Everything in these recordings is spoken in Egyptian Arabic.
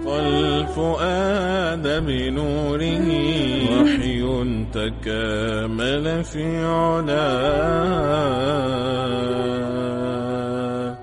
والفؤاد بنوره وحي تكامل في علاه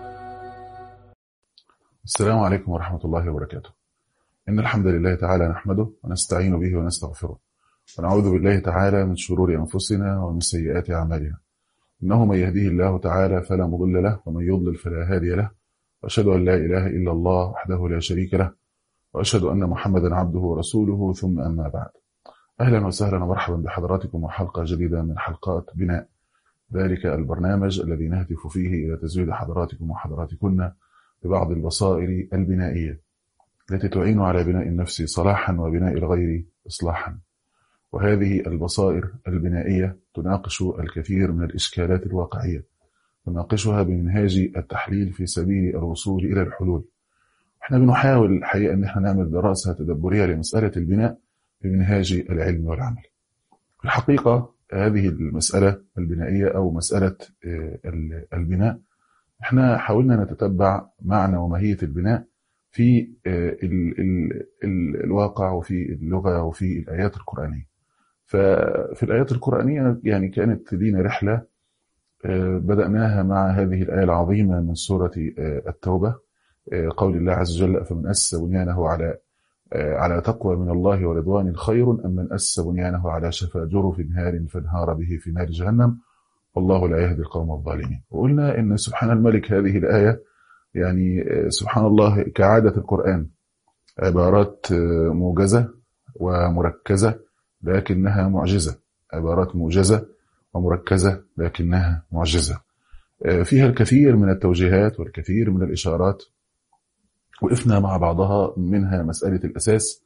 السلام عليكم ورحمة الله وبركاته إن الحمد لله تعالى نحمده ونستعين به ونستغفره ونعوذ بالله تعالى من شرور أنفسنا ومن سيئات أعمالنا إنه من يهديه الله تعالى فلا مضل له ومن يضلل فلا هادي له وأشهد أن لا إله إلا الله وحده لا شريك له وأشهد أن محمدا عبده ورسوله ثم أما بعد أهلا وسهلا ومرحبا بحضراتكم وحلقة جديدة من حلقات بناء ذلك البرنامج الذي نهدف فيه إلى تزويد حضراتكم وحضراتكن ببعض البصائر البنائية التي تعين على بناء النفس صلاحا وبناء الغير إصلاحا وهذه البصائر البنائية تناقش الكثير من الإشكالات الواقعية تناقشها بمنهاج التحليل في سبيل الوصول إلى الحلول احنا بنحاول الحقيقة ان احنا نعمل دراسة تدبرية لمسألة البناء بمنهاج العلم والعمل في الحقيقة هذه المسألة البنائية أو مسألة البناء احنا حاولنا نتتبع معنى وماهية البناء في ال ال ال الواقع وفي اللغة وفي الآيات القرآنية ففي الآيات القرآنية يعني كانت لينا رحلة بدأناها مع هذه الآية العظيمة من سورة التوبة قول الله عز وجل فمن أسس بنيانه على على تقوى من الله ورضوان خير أم من أسس بنيانه على شفا جرف نهار فانهار به في نار جهنم والله لا يهدي القوم الظالمين وقلنا إن سبحان الملك هذه الآية يعني سبحان الله كعادة القرآن عبارات موجزة ومركزة لكنها معجزة عبارات موجزة ومركزة لكنها معجزة فيها الكثير من التوجيهات والكثير من الإشارات وقفنا مع بعضها منها مسألة الأساس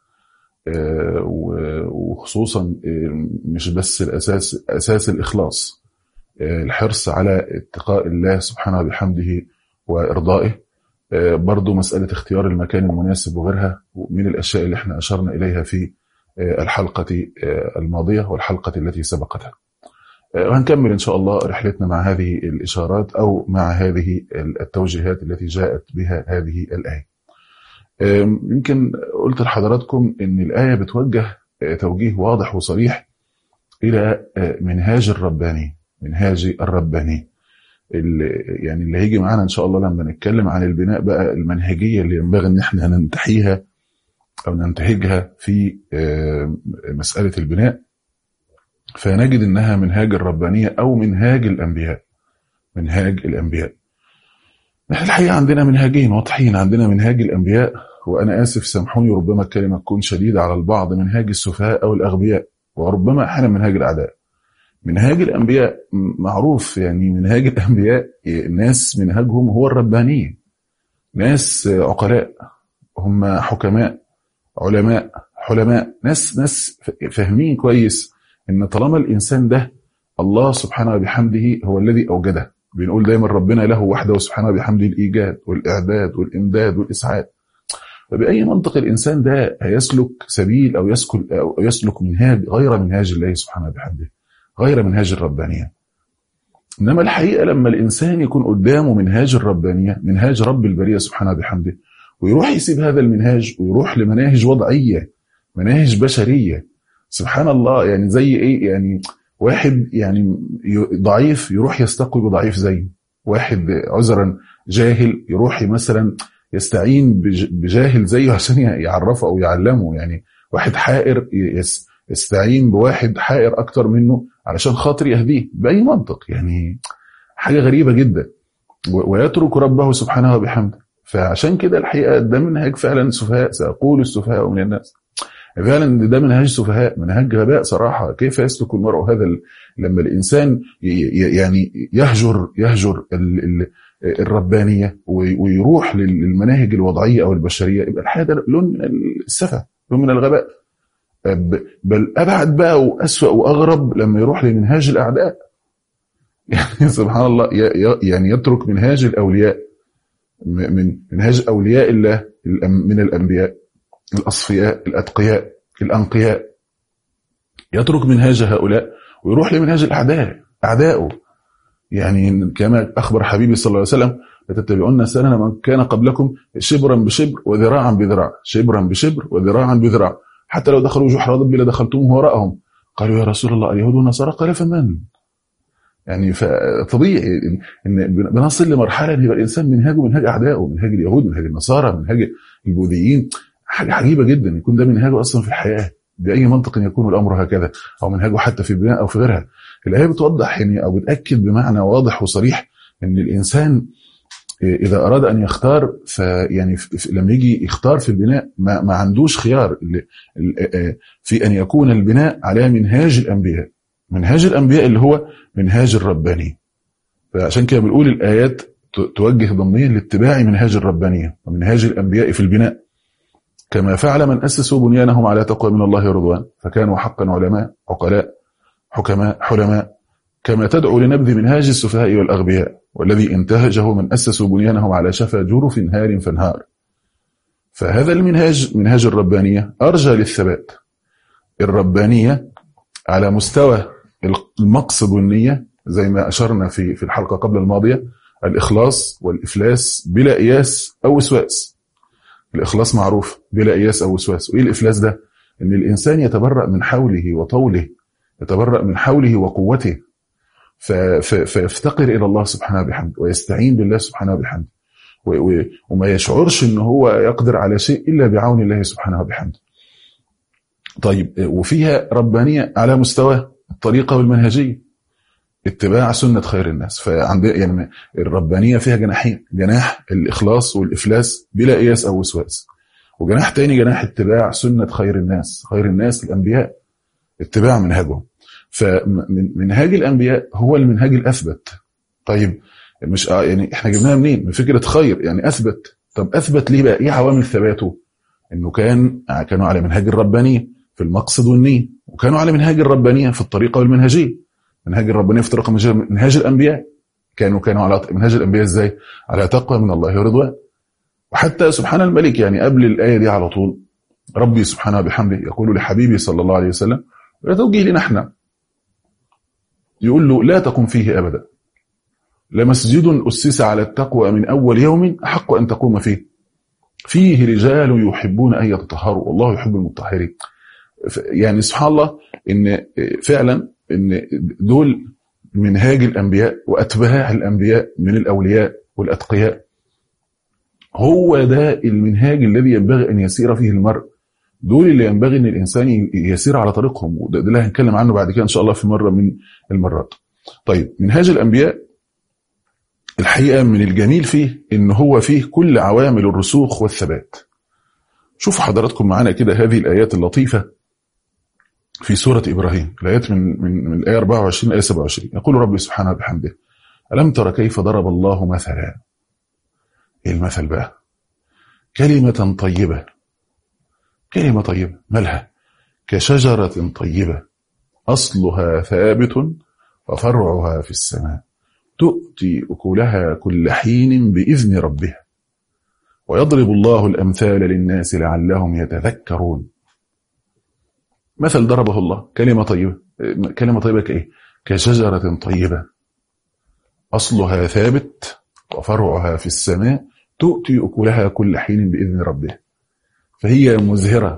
وخصوصا مش بس الأساس أساس الإخلاص الحرص على اتقاء الله سبحانه بحمده وإرضائه برضو مسألة اختيار المكان المناسب وغيرها من الأشياء اللي احنا أشرنا إليها في الحلقة الماضية والحلقة التي سبقتها وهنكمل إن شاء الله رحلتنا مع هذه الإشارات أو مع هذه التوجيهات التي جاءت بها هذه الآية يمكن قلت لحضراتكم أن الآية بتوجه توجيه واضح وصريح إلى منهاج الرباني منهاج الرباني اللي يعني اللي هيجي معانا إن شاء الله لما نتكلم عن البناء بقى المنهجية اللي ينبغي أن احنا ننتحيها أو ننتهجها في مسألة البناء فنجد انها منهاج الربانيه او منهاج الانبياء منهاج الانبياء احنا الحقيقه عندنا منهاجين واضحين عندنا منهاج الانبياء وانا اسف سامحوني ربما الكلمه تكون شديده على البعض منهاج السفهاء او الاغبياء وربما احيانا منهاج الاعداء منهاج الانبياء معروف يعني منهاج الانبياء الناس منهجهم هو الربانيه ناس عقلاء هم حكماء علماء حلماء ناس ناس فاهمين كويس ان طالما الانسان ده الله سبحانه بحمده هو الذي اوجده بنقول دايما ربنا له وحده سبحانه بحمده الايجاد والاعداد والامداد والاسعاد فباي منطق الانسان ده هيسلك سبيل او يسلك او يسلك منهاج غير منهاج الله سبحانه بحمده غير منهاج الربانيه انما الحقيقه لما الانسان يكون قدامه منهاج الربانيه منهاج رب البريه سبحانه بحمده ويروح يسيب هذا المنهاج ويروح لمناهج وضعيه مناهج بشريه سبحان الله يعني زي ايه يعني واحد يعني ضعيف يروح يستقوي بضعيف زيه واحد عذرا جاهل يروح مثلا يستعين بجاهل زيه عشان يعرفه او يعلمه يعني واحد حائر يستعين بواحد حائر اكتر منه علشان خاطر يهديه باي منطق يعني حاجه غريبه جدا ويترك ربه سبحانه وبحمده فعشان كده الحقيقه ده منهج فعلا سفهاء ساقول السفهاء من الناس فعلا ده منهج سفهاء منهج غباء صراحة كيف يسلك المرء هذا لما الإنسان يعني يهجر يهجر الربانية ويروح للمناهج الوضعية أو البشرية يبقى الحقيقة ده لون من السفه لون من الغباء بل أبعد بقى وأسوأ وأغرب لما يروح لمنهاج الأعداء يعني سبحان الله يعني يترك منهاج الأولياء من منهاج أولياء الله من الأنبياء الأصفياء الأتقياء الأنقياء يترك منهاج هؤلاء ويروح لمنهاج الأعداء أعدائه يعني كما اخبر حبيبي صلى الله عليه وسلم لتتبعون سنن من كان قبلكم شبرا بشبر وذراعا بذراع شبرا بشبر وذراعا بذراع حتى لو دخلوا جحر ضب لدخلتموه وراءهم قالوا يا رسول الله اليهود والنصارى قال فمن يعني فطبيعي ان بنصل لمرحله ان يبقى الانسان منهاجه منهاج اعدائه منهاج اليهود منهاج النصارى منهاج البوذيين حاجه عجيبه جدا يكون ده منهاجه اصلا في الحياه باي منطق يكون الامر هكذا او منهاجه حتى في البناء او في غيرها الايه بتوضح يعني او بتاكد بمعنى واضح وصريح ان الانسان اذا اراد ان يختار فيعني لما يجي يختار في البناء ما, ما عندوش خيار في ان يكون البناء على منهاج الانبياء منهاج الانبياء اللي هو منهاج الرباني فعشان كده بنقول الايات توجه ضمنيا لاتباع منهاج الربانيه ومنهاج الانبياء في البناء كما فعل من اسسوا بنيانهم على تقوى من الله ورضوان فكانوا حقا علماء عقلاء حكماء حلماء كما تدعو لنبذ منهاج السفهاء والاغبياء والذي انتهجه من اسسوا بنيانهم على شفا جرف هار فانهار فهذا المنهاج منهاج الربانيه ارجى للثبات الربانيه على مستوى المقصد والنية زي ما أشرنا في في الحلقة قبل الماضية الإخلاص والإفلاس بلا إياس أو وسواس الإخلاص معروف بلا إياس أو وسواس وإيه الإفلاس ده؟ إن الإنسان يتبرأ من حوله وطوله يتبرأ من حوله وقوته فيفتقر إلى الله سبحانه بحمد ويستعين بالله سبحانه بحمد وما يشعرش إن هو يقدر على شيء إلا بعون الله سبحانه بحمد طيب وفيها ربانية على مستوى الطريقة والمنهجية اتباع سنة خير الناس فعند يعني الربانية فيها جناحين جناح الإخلاص والإفلاس بلا قياس أو وسواس وجناح تاني جناح اتباع سنة خير الناس خير الناس الأنبياء اتباع منهجهم فمنهاج الأنبياء هو المنهاج الأثبت طيب مش يعني احنا جبناها منين من فكرة خير يعني أثبت طب أثبت ليه بقى ايه عوامل ثباته انه كان كانوا على منهاج الربانيه في المقصد والنية وكانوا على منهاج الربانية في الطريقة والمنهجية منهاج الربانية في الطريقة منهاج الأنبياء كانوا كانوا على منهاج الأنبياء إزاي على تقوى من الله ورضوان وحتى سبحان الملك يعني قبل الآية دي على طول ربي سبحانه بحمده يقول لحبيبي صلى الله عليه وسلم توجيه لنا احنا يقول له لا تقم فيه أبدا لمسجد أسس على التقوى من أول يوم أحق أن تقوم فيه فيه رجال يحبون أن يتطهروا والله يحب المطهرين يعني سبحان الله ان فعلا ان دول منهاج الانبياء واتباع الانبياء من الاولياء والاتقياء هو ده المنهاج الذي ينبغي ان يسير فيه المرء دول اللي ينبغي ان الانسان يسير على طريقهم وده اللي هنتكلم عنه بعد كده ان شاء الله في مره من المرات طيب منهاج الانبياء الحقيقه من الجميل فيه ان هو فيه كل عوامل الرسوخ والثبات شوفوا حضراتكم معانا كده هذه الايات اللطيفه في سورة إبراهيم الآيات من من من الآية 24 الآية 27 يقول ربي سبحانه بحمده ألم تر كيف ضرب الله مثلا إيه المثل بقى كلمة طيبة كلمة طيبة مالها كشجرة طيبة أصلها ثابت وفرعها في السماء تؤتي أكلها كل حين بإذن ربها ويضرب الله الأمثال للناس لعلهم يتذكرون مثل ضربه الله كلمة طيبة كلمة طيبة كإيه كشجرة طيبة أصلها ثابت وفرعها في السماء تؤتي أكلها كل حين بإذن ربها فهي مزهرة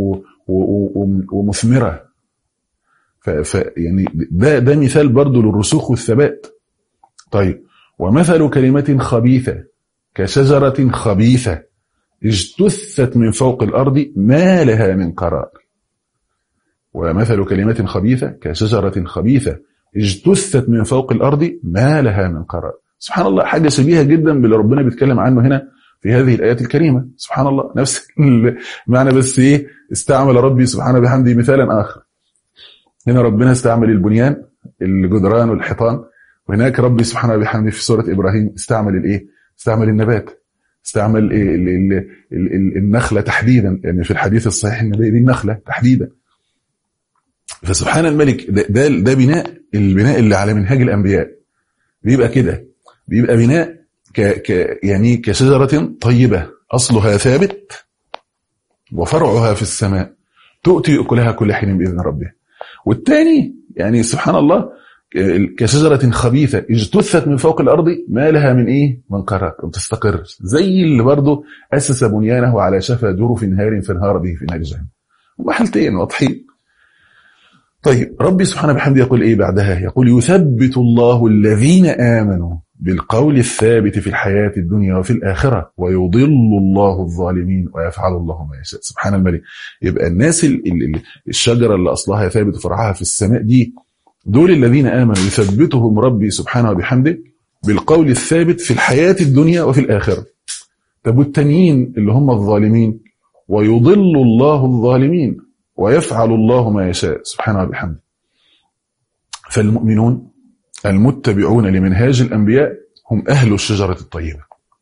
ومثمرة ف يعني ده ده مثال برضه للرسوخ والثبات طيب ومثل كلمة خبيثة كشجرة خبيثة اجتثت من فوق الأرض ما لها من قرار ومثل كلمة خبيثة كشجرة خبيثة اجتثت من فوق الأرض ما لها من قرار سبحان الله حاجة شبيهة جدا باللي ربنا بيتكلم عنه هنا في هذه الآيات الكريمة سبحان الله نفس المعنى بس إيه استعمل ربي سبحانه بحمده مثالا آخر هنا ربنا استعمل البنيان الجدران والحيطان وهناك ربي سبحانه بحمده في سورة إبراهيم استعمل الإيه استعمل النبات استعمل إيه ال ال ال النخلة تحديدا يعني في الحديث الصحيح النبي دي النخلة تحديدا فسبحان الملك ده, ده, ده بناء البناء اللي على منهاج الانبياء بيبقى كده بيبقى بناء ك ك يعني كشجره طيبه اصلها ثابت وفرعها في السماء تؤتي اكلها كل حين باذن ربها والثاني يعني سبحان الله كشجرة خبيثة اجتثت من فوق الأرض ما لها من إيه؟ من قرار تستقر زي اللي برضه أسس بنيانه على شفا جرف نهار فانهار به في نار جهنم هما حالتين واضحين طيب ربي سبحانه بحمده يقول إيه بعدها يقول يثبت الله الذين آمنوا بالقول الثابت في الحياة الدنيا وفي الآخرة ويضل الله الظالمين ويفعل الله ما يشاء سبحان الملك يبقى الناس ال- ال- ال- الشجرة اللي أصلها ثابت فرعها في السماء دي دول الذين آمنوا يثبتهم ربي سبحانه وبحمده بالقول الثابت في الحياة الدنيا وفي الآخرة طب والتانيين اللي هم الظالمين ويضل الله الظالمين ويفعل الله ما يشاء سبحانه وبحمده فالمؤمنون المتبعون لمنهاج الأنبياء هم أهل الشجرة الطيبة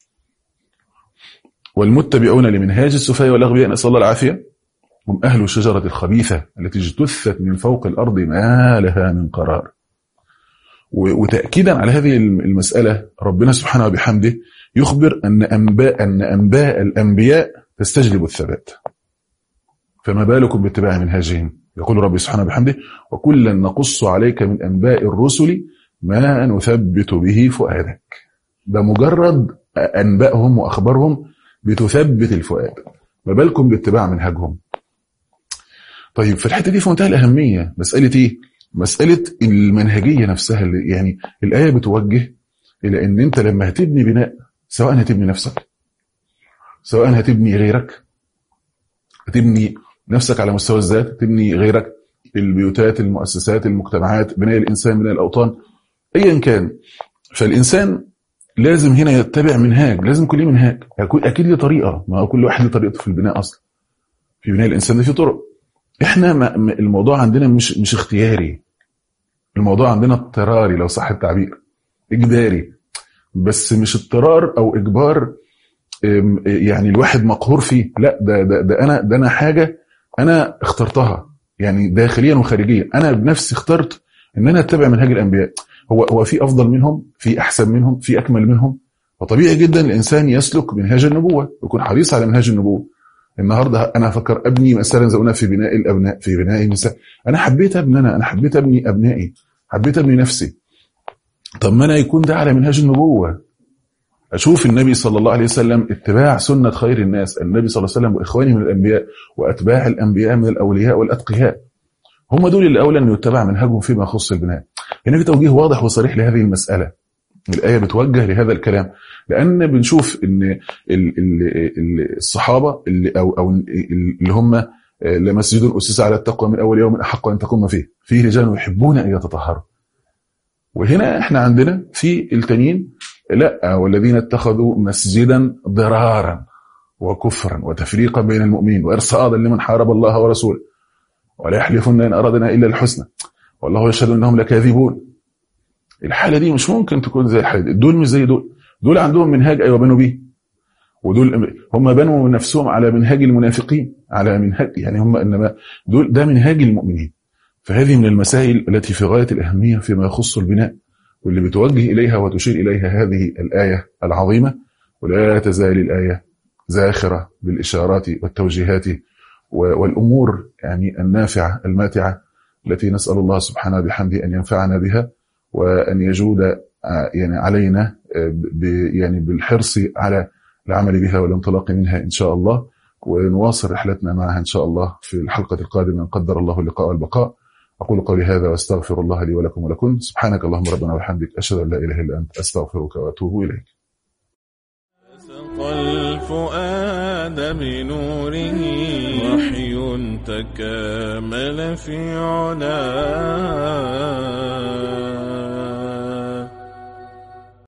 والمتبعون لمنهاج السفهاء والأغبياء نسأل الله العافية هم أهل الشجرة الخبيثة التي اجتثت من فوق الأرض ما لها من قرار و- وتأكيدا على هذه المسألة ربنا سبحانه وبحمده يخبر أن أنباء, أن أنباء الأنبياء تستجلب الثبات فما بالكم باتباع منهاجهم يقول ربي سبحانه وبحمده وكلا نقص عليك من أنباء الرسل ما نثبت به فؤادك ده مجرد أنبائهم وأخبارهم بتثبت الفؤاد ما بالكم باتباع منهجهم طيب في الحته دي في منتهى الاهميه مساله ايه؟ مساله المنهجيه نفسها اللي يعني الايه بتوجه الى ان انت لما هتبني بناء سواء هتبني نفسك سواء هتبني غيرك هتبني نفسك على مستوى الذات تبني غيرك البيوتات المؤسسات المجتمعات بناء الانسان بناء الاوطان ايا كان فالانسان لازم هنا يتبع منهاج لازم كل منهاج يكون اكيد له طريقه ما هو كل واحد له طريقته في البناء اصلا في بناء الانسان ده في طرق احنا ما ما- الموضوع عندنا مش مش اختياري الموضوع عندنا اضطراري لو صح التعبير اجباري بس مش اضطرار او اجبار ام، يعني الواحد مقهور فيه لا ده ده, ده انا ده انا حاجه انا اخترتها يعني داخليا وخارجيا انا بنفسي اخترت ان انا اتبع منهج الانبياء هو هو في افضل منهم في احسن منهم في اكمل منهم فطبيعي جدا الانسان يسلك منهاج النبوه يكون حريص على منهاج النبوه النهارده انا افكر ابني مثلا زي ما قلنا في بناء الابناء في بناء النساء انا حبيت ابني انا انا حبيت ابني ابنائي حبيت ابني نفسي طب ما انا يكون ده على منهاج النبوه اشوف النبي صلى الله عليه وسلم اتباع سنه خير الناس النبي صلى الله عليه وسلم واخواني من الانبياء واتباع الانبياء من الاولياء والاتقياء هم دول اللي اولى ان يتبع منهجهم فيما يخص البناء هنا في توجيه واضح وصريح لهذه المساله الايه بتوجه لهذا الكلام لان بنشوف ان ال- ال- ال- الصحابه اللي او او اللي هم لمسجد اسس على التقوى من اول يوم احق ان تقوم فيه فيه رجال يحبون ان يتطهروا وهنا احنا عندنا في التانيين لا والذين اتخذوا مسجدا ضرارا وكفرا وتفريقا بين المؤمنين وارصادا لمن حارب الله ورسوله ولا يحلفن ان ارادنا الا الحسنى والله يشهد انهم لكاذبون الحاله دي مش ممكن تكون زي الحاله دي دول مش زي دول دول عندهم منهاج ايوه بنوا بيه ودول هم بنوا نفسهم على منهاج المنافقين على منهاج يعني هم انما دول ده منهاج المؤمنين فهذه من المسائل التي في غايه الاهميه فيما يخص البناء واللي بتوجه اليها وتشير اليها هذه الايه العظيمه ولا تزال الايه زاخره بالاشارات والتوجيهات والامور يعني النافعه الماتعه التي نسال الله سبحانه بحمده ان ينفعنا بها وان يجود يعني علينا يعني بالحرص على العمل بها والانطلاق منها ان شاء الله ونواصل رحلتنا معها ان شاء الله في الحلقه القادمه ان قدر الله اللقاء والبقاء اقول قولي هذا واستغفر الله لي ولكم ولكم سبحانك اللهم ربنا وبحمدك اشهد ان لا اله الا انت استغفرك واتوب اليك سقى الفؤاد بنوره وحي تكامل في علاه